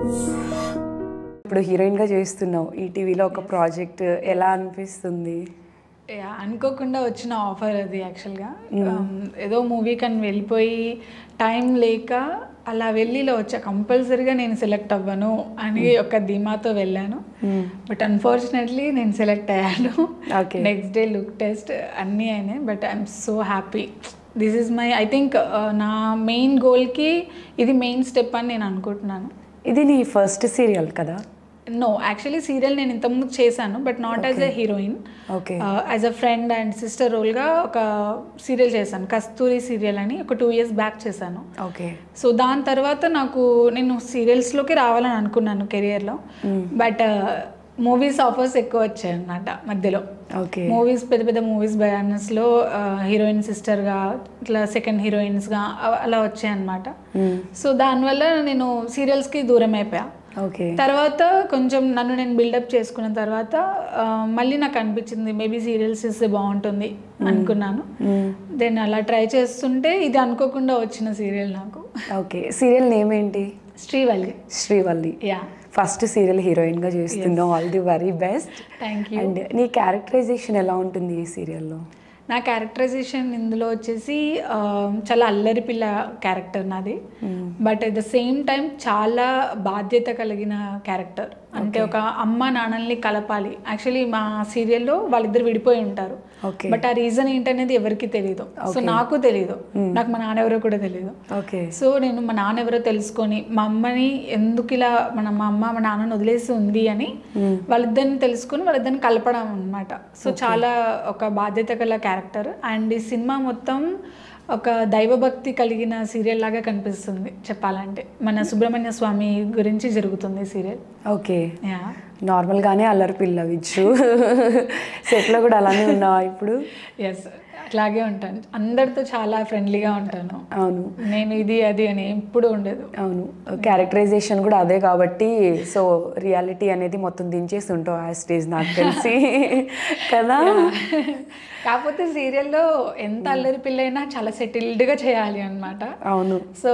ఇప్పుడు హీరోయిన్గా చేస్తున్నావు ఈ టీవీలో ఒక ప్రాజెక్ట్ ఎలా అనిపిస్తుంది యా, అనుకోకుండా వచ్చిన ఆఫర్ అది యాక్చువల్గా ఏదో మూవీ కని వెళ్ళిపోయి టైం లేక అలా వెళ్ళి ఇలా వచ్చా కంపల్సరీగా నేను సెలెక్ట్ అవ్వను అని ఒక ధీమాతో వెళ్ళాను బట్ అన్ఫార్చునేట్లీ నేను సెలెక్ట్ అయ్యాను Okay. Next day look test అన్నీ అయినాయి but I'm so happy this is my I think నా మెయిన్ గోల్కి ఇది మెయిన్ స్టెప్ అని నేను అనుకుంటున్నాను ఇది నీ ఫస్ట్ సీరియల్ కదా నో యాక్చువల్లీ సీరియల్ నేను ఇంతకుముందు చేశాను but not as a heroine okay as a friend and sister రోల్గా ఒక సీరియల్ చేశాను కస్తూరి సీరియల్ అని ఒక టూ ఇయర్స్ బ్యాక్ చేశాను ఓకే సో దాని తర్వాత నాకు నేను సీరియల్స్లోకి రావాలని అనుకున్నాను కెరియర్లో బట్ మూవీస్ ఆఫర్స్ ఎక్కువ వచ్చాయి అన్నమాట మధ్యలో ఓకే మూవీస్ పెద్ద పెద్ద మూవీస్ బ్యానర్స్లో హీరోయిన్ సిస్టర్గా ఇట్లా సెకండ్ హీరోయిన్స్గా అలా వచ్చాయి అనమాట సో దానివల్ల నేను సీరియల్స్కి దూరం అయిపోయా ఓకే తర్వాత కొంచెం నన్ను నేను బిల్డప్ చేసుకున్న తర్వాత ఆ, మళ్ళీ నాకు అనిపించింది మేబీ సీరియల్స్ ఇస్తే బాగుంటుంది అనుకున్నాను దెన్ అలా ట్రై చేస్తుంటే ఇది అనుకోకుండా వచ్చిన సీరియల్ నాకు ఓకే సీరియల్ నేమ్ ఏంటి Srivalli Srivalli yeah first serial హీరోయిన్గా చేస్తున్నావు all the very best thank you and నీ క్యారెక్టరైజేషన్ ఎలా ఉంటుంది ఈ సీరియల్లో నా క్యారెక్టరైజేషన్ ఇందులో వచ్చేసి ఆ, చాలా అల్లరి పిల్ల క్యారెక్టర్ నాది but at the same time చాలా బాధ్యత కలిగిన క్యారెక్టర్ అంటే ఒక అమ్మ నాన్నల్ని కలపాలి యాక్చువల్లీ మా సీరియల్లో వాళ్ళిద్దరు విడిపోయి ఉంటారు ఓకే బట్ ఆ రీజన్ ఏంటనేది ఎవరికి తెలియదు సో నాకు తెలియదు నాకు మా నాన్న ఎవరో కూడా తెలియదు ఓకే సో నేను మా నాన్న ఎవరో తెలుసుకొని మా అమ్మని ఎందుకు ఇలా మన మా అమ్మ మా నాన్నని వదిలేసి ఉంది అని వాళ్ళిద్దరిని తెలుసుకొని వాళ్ళిద్దరిని కలపడం అనమాట సో చాలా ఒక బాధ్యత గల క్యారెక్టర్ అండ్ ఈ సినిమా మొత్తం ఒక దైవభక్తి కలిగిన సీరియల్ లాగా కనిపిస్తుంది చెప్పాలంటే మన సుబ్రహ్మణ్య స్వామి గురించి జరుగుతుంది సీరియల్ ఓకే యా నార్మల్గానే అల్లరి పిల్ల విచ్చు సెట్లో కూడా అలానే ఉన్నావా ఇప్పుడు ఎస్ అట్లాగే ఉంటాను అందరితో చాలా ఫ్రెండ్లీగా ఉంటాను అవును నేను ఇది అది అని ఎప్పుడు ఉండదు అవును క్యారెక్టరైజేషన్ కూడా అదే కాబట్టి సో రియాలిటీ అనేది మొత్తం దించేసి ఉంటావు ఆ స్టేజ్ నాకు తెలిసి కదా కాకపోతే సీరియల్లో ఎంత అల్లరి పిల్లైనా చాలా సెటిల్డ్గా చేయాలి అనమాట అవును సో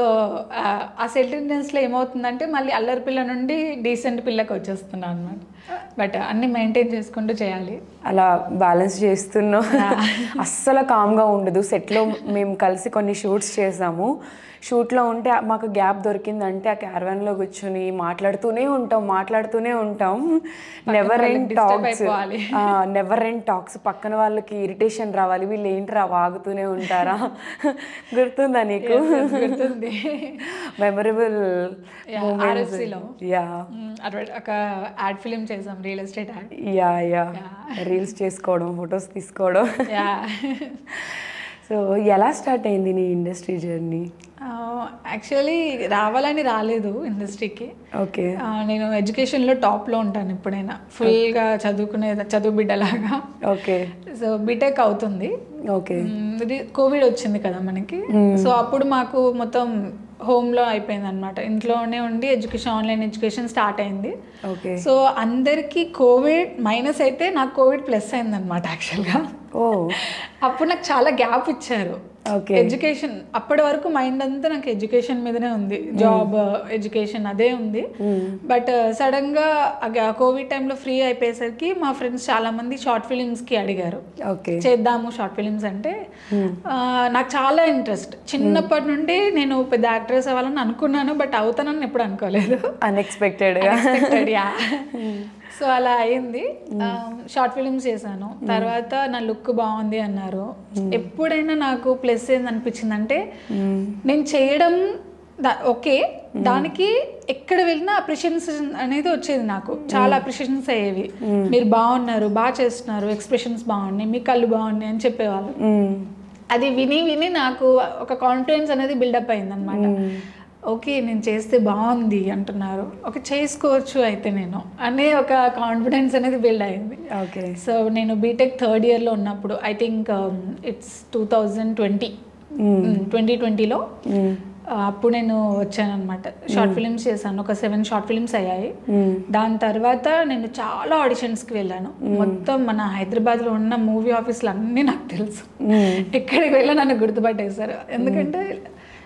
ఆ సెటిల్నెస్లో ఏమవుతుందంటే మళ్ళీ అల్లరి పిల్ల నుండి డీసెంట్ పిల్లకి వచ్చేస్తున్నాను అనమాట బట్ అన్ని మెయింటైన్ చేసుకుంటూ చేయాలి అలా బ్యాలెన్స్ చేస్తున్నావు అస్సలు కామ్గా ఉండదు సెట్లో మేము కలిసి కొన్ని షూట్స్ చేసాము షూట్లో ఉంటే మాకు గ్యాప్ దొరికిందంటే ఆ క్యారవాన్లో కూర్చొని మాట్లాడుతూనే ఉంటాం మాట్లాడుతూనే ఉంటాం నెవర్ ఎండ్ disturb టాక్స్ అయిపోవాలి. నెవర్ ఎండ్ టాక్స్ పక్కన వాళ్ళకి ఇరిటేషన్ రావాలి వీళ్ళు ఏంట్రా వాగుతూనే ఉంటారా గుర్తుందా నీకు గుర్తుంది మెమరబుల్ RFC లో. యా మ్, advert- ఒక యాడ్ ఫిలిం చేసాం real estate ad yeah yeah reels చేసుకోవడం ఫొటోస్ తీసుకోవడం యా సో ఎలా స్టార్ట్ అయింది నీ ఇండస్ట్రీ జర్నీ యాక్చువల్లీ రావాలని రాలేదు ఇండస్ట్రీకి ఓకే నేను ఎడ్యుకేషన్లో టాప్లో ఉంటాను ఎప్పుడైనా ఫుల్గా చదువుకునే చదువు బిడ్డలాగా ఓకే సో బీటెక్ అవుతుంది ఓకే మ్మ్, ఇది కోవిడ్ వచ్చింది కదా మనకి సో అప్పుడు మాకు మొత్తం హోమ్లో అయిపోయింది అనమాట ఇంట్లోనే ఉండి ఎడ్యుకేషన్ ఆన్లైన్ ఎడ్యుకేషన్ స్టార్ట్ అయింది ఓకే సో అందరికీ కోవిడ్ మైనస్ అయితే నాకు కోవిడ్ ప్లస్ అయింది అనమాట యాక్చువల్గా ఓ అప్పుడు నాకు చాలా గ్యాప్ ఇచ్చారు ఓకే ఎడ్యుకేషన్ అప్పటి వరకు మైండ్ అంతా నాకు ఎడ్యుకేషన్ మీదనే ఉంది జాబ్ ఎడ్యుకేషన్ అదే ఉంది బట్ సడన్ గా కోవిడ్ టైంలో ఫ్రీ అయిపోయేసరికి మా ఫ్రెండ్స్ చాలా మంది షార్ట్ ఫిలిమ్స్ కి అడిగారు ఓకే చేద్దాము షార్ట్ ఫిలిమ్స్ అంటే ఆ, నాకు చాలా ఇంట్రెస్ట్ చిన్నప్పటి నుండి నేను పెద్ద యాక్ట్రెస్ అవ్వాలని అనుకున్నాను బట్ అవుతానని ఎప్పుడు అనుకోలేదు అన్ఎక్స్పెక్టెడ్గా Unexpected, yeah. సో అలా అయింది షార్ట్ ఫిలిమ్స్ చేశాను తర్వాత నా లుక్ బాగుంది అన్నారు ఎప్పుడైనా నాకు ప్లస్ ఏందనిపించింది అంటే నేను చేయడం దా- ఓకే దానికి ఎక్కడ వెళ్ళినా అప్రిషియేషన్ అనేది వచ్చేది నాకు చాలా అప్రిషియేషన్స్ అయ్యేవి మీరు బాగున్నారు బాగా చేస్తున్నారు ఎక్స్ప్రెషన్స్ బాగున్నాయి మీ కళ్ళు బాగున్నాయి అని చెప్పేవాళ్ళు అది విని విని నాకు ఒక కాన్ఫిడెన్స్ అనేది బిల్డప్ అయింది అనమాట ఓకే నేను చేస్తే బాగుంది అంటున్నారు ఓకే చేసుకోవచ్చు అయితే నేను అనే ఒక కాన్ఫిడెన్స్ అనేది బిల్డ్ అయింది ఓకే సో నేను బీటెక్ థర్డ్ ఇయర్లో ఉన్నప్పుడు I think it's two thousand twenty twenty ట్వంటీలో అప్పుడు నేను వచ్చాను అనమాట షార్ట్ ఫిలిమ్స్ చేశాను ఒక సెవెన్ షార్ట్ ఫిలిమ్స్ అయ్యాయి దాని తర్వాత నేను చాలా ఆడిషన్స్కి వెళ్ళాను మొత్తం మన హైదరాబాద్లో ఉన్న మూవీ ఆఫీసులు అన్నీ నాకు తెలుసు ఎక్కడికి వెళ్ళా నన్ను గుర్తుపట్టేశారు ఎందుకంటే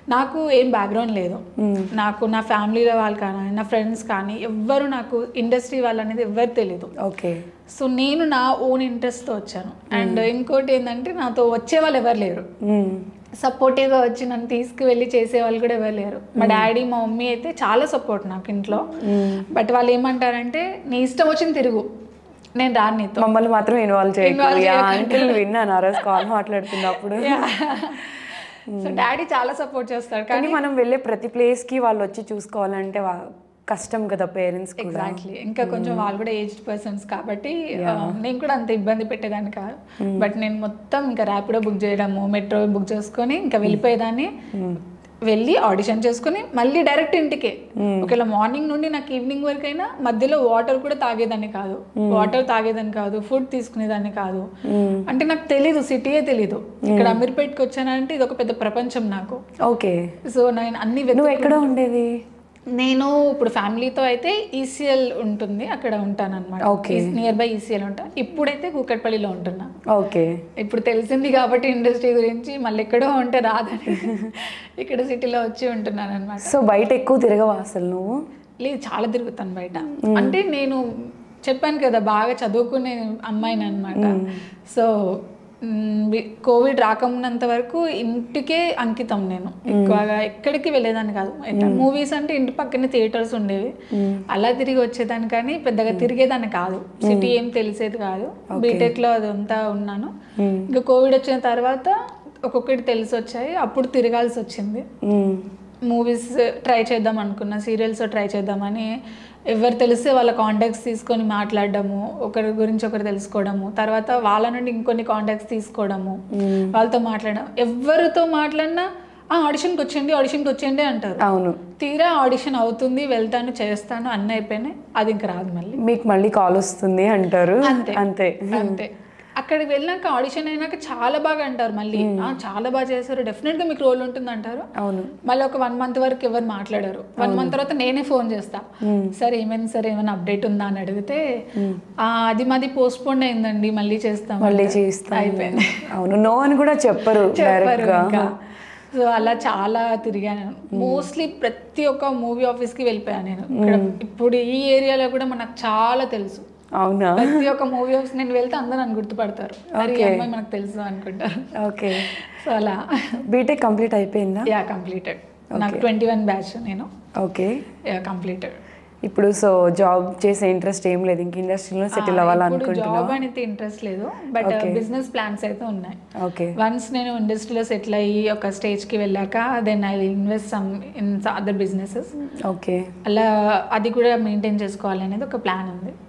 నాకు ఏం బ్యాక్గ్రౌండ్ లేదు నాకు నా ఫ్యామిలీలో వాళ్ళు కానీ నా ఫ్రెండ్స్ కానీ ఎవ్వరు నాకు ఇండస్ట్రీ వాళ్ళు అనేది ఎవ్వరు తెలీదు ఓకే సో నేను నా ఓన్ ఇంట్రెస్ట్తో వచ్చాను అండ్ ఇంకోటి ఏంటంటే నాతో వచ్చే వాళ్ళు ఎవరు లేరు సపోర్టివ్గా వచ్చి నన్ను తీసుకువెళ్ళి చేసే వాళ్ళు కూడా ఎవరు లేరు మా డాడీ మా మమ్మీ అయితే చాలా సపోర్ట్ నాకు ఇంట్లో బట్ వాళ్ళు ఏమంటారంటే నీ ఇష్టం వచ్చింది తిరుగు నేను రాను నీతో మమ్మల్ని మాత్రం ఇన్వాల్వ్ చేయకు Involve యా చేయకండి. అంకుల్ విన్నాను ఆ రోజు కాల్ మాట్లాడుతున్నప్పుడు సో డాడీ చాలా సపోర్ట్ చేస్తాడు కానీ కానీ మనం వెళ్ళే ప్రతి ప్లేస్ కి వాళ్ళు వచ్చి చూసుకోవాలంటే వా- కష్టం కదా పేరెంట్స్ కూడా ఎగ్జాక్ట్లీ ఇంకా కొంచెం వాళ్ళు కూడా ఏజ్డ్ పర్సన్స్ కాబట్టి ఆ, నేను కూడా అంత ఇబ్బంది పెట్టేదాన్ని కాదు బట్ నేను మొత్తం ఇంకా ర్యాపిడో బుక్ చేయడము మెట్రో బుక్ చేసుకొని ఇంకా వెళ్ళిపోయేదాన్ని వెళ్ళి ఆడిషన్ చేసుకుని మళ్ళీ డైరెక్ట్ ఇంటికే ఒకవేళ మార్నింగ్ నుండి నాకు ఈవినింగ్ వరకు అయినా మధ్యలో వాటర్ కూడా తాగేదాన్ని కాదు వాటర్ తాగేదాన్ని కాదు ఫుడ్ తీసుకునేదాన్ని కాదు అంటే నాకు తెలీదు సిటీయే తెలీదు ఇక్కడ అమీర్పేట్కి వచ్చానంటే ఇది ఒక పెద్ద ప్రపంచం నాకు ఓకే సో నేను అన్ని వెతుక్కుంటూ- నువ్వు ఎక్కడ ఉండేది నేను ఇప్పుడు ఫ్యామిలీతో అయితే ఈసీఎల్ ఉంటుంది అక్కడ ఉంటాను అనమాట Okay. నియర్ బై ఈసీఎల్ ఉంటా ఇప్పుడైతే కూకట్పల్లిలో ఉంటున్నా ఓకే ఇప్పుడు తెలిసింది కాబట్టి ఇండస్ట్రీ గురించి మళ్ళీ ఎక్కడో ఉంటే రాదని ఇక్కడ సిటీలో వచ్చి ఉంటున్నాను అనమాట సో బయట ఎక్కువ తిరగవా అసలు నువ్వు లేదు చాలా తిరుగుతాను బయట అంటే నేను చెప్పాను కదా బాగా చదువుకునే అమ్మాయిని అనమాట సో కోవిడ్ రాకమున్నంత వరకు ఇంటికే అంకితం నేను ఎక్కువగా ఎక్కడికి వెళ్ళేదాన్ని కాదు మూవీస్ అంటే ఇంటి పక్కనే థియేటర్స్ ఉండేవి అలా తిరిగి వచ్చేదాన్ని కానీ పెద్దగా తిరిగేదాన్ని కాదు సిటీ ఏం తెలిసేది కాదు బీటెక్ లో అదంతా ఉన్నాను ఇంకా కోవిడ్ వచ్చిన తర్వాత ఒక్కొక్కటి తెలిసి వచ్చాయి అప్పుడు తిరగాల్సి వచ్చింది మ్మ్. మూవీస్ ట్రై చేద్దాం అనుకున్నా సీరియల్స్ ట్రై చేద్దామని ఎవరు తెలిస్తే వాళ్ళ కాంటాక్ట్స్ తీసుకొని మాట్లాడడము ఒకరి గురించి ఒకరు తెలుసుకోవడము తర్వాత వాళ్ళ నుండి ఇంకొన్ని కాంటాక్ట్స్ తీసుకోవడము వాళ్ళతో మాట్లాడడం ఎవరితో మాట్లాడినా ఆ ఆడిషన్కి వచ్చేయండి ఆడిషన్కి వచ్చేయండి అంటారు అవును తీరా ఆడిషన్ అవుతుంది వెళ్తాను చేస్తాను అన్నీ అయిపోయినాయి అది ఇంక రాదు మళ్ళీ మీకు మళ్ళీ కాల్ వస్తుంది అంటారు అంతే. అంతే అంతే అక్కడికి వెళ్ళాక ఆడిషన్ అయినాక చాలా బాగా అంటారు మళ్ళీ "ఆ, చాలా బాగా చేశారు డెఫినెట్ గా మీకు రోల్ ఉంటుంది అంటారు అవును మళ్ళీ ఒక వన్ మంత్ వరకు ఎవరు మాట్లాడారు వన్ మంత్ తర్వాత నేనే ఫోన్ చేస్తా సార్ ఏమైంది సార్ ఏమైనా అప్డేట్ ఉందా అని అడిగితే "ఆ, అది మాది పోస్ట్ పోన్ అయిందండి మళ్ళీ చేస్తాం మళ్ళీ అంటే చేస్తాను అయిపోయింది అవును నో అని కూడా చెప్పరు డైరెక్ట్ చెప్పారు గా ఇంకా సో అలా చాలా తిరిగాను మోస్ట్లీ ప్రతి ఒక్క మూవీ ఆఫీస్ కి వెళ్ళిపోయాను నేను ఇక్కడ ఇప్పుడు ఈ ఏరియాలో కూడా మనకు చాలా తెలుసు అవునా ప్రతి ఒక్క మూవీ ఆఫీస్ నేను వెళ్తే అందరూ నన్ను గుర్తుపడతారు అరే ఈ అమ్మాయి మనకు తెలుసు అనుకుంటారు ఓకే సో అలా బీటెక్ కంప్లీట్ అయిపోయిందా యా కంప్లీటెడ్ నాకు ట్వంటీ వన్ బ్యాచ్ నేను ఓకే యా కంప్లీటెడ్ ఇప్పుడు సో జాబ్ చేసే ఇంట్రెస్ట్ ఏం లేదు ఇంక ఇండస్ట్రీలో సెటిల్ జాబ్ అవ్వాలనుకుంటున్నావు అనేది ఇంట్రెస్ట్ లేదు బట్ బిజినెస్ ప్లాన్స్ అయితే ఉన్నాయి ఓకే వన్స్ నేను ఇండస్ట్రీలో సెటిల్ అయ్యి ఒక స్టేజ్కి వెళ్ళాక then I invest some in other businesses okay అలా అది కూడా మెయింటైన్ చేసుకోవాలి అనేది ఒక ప్లాన్ ఉంది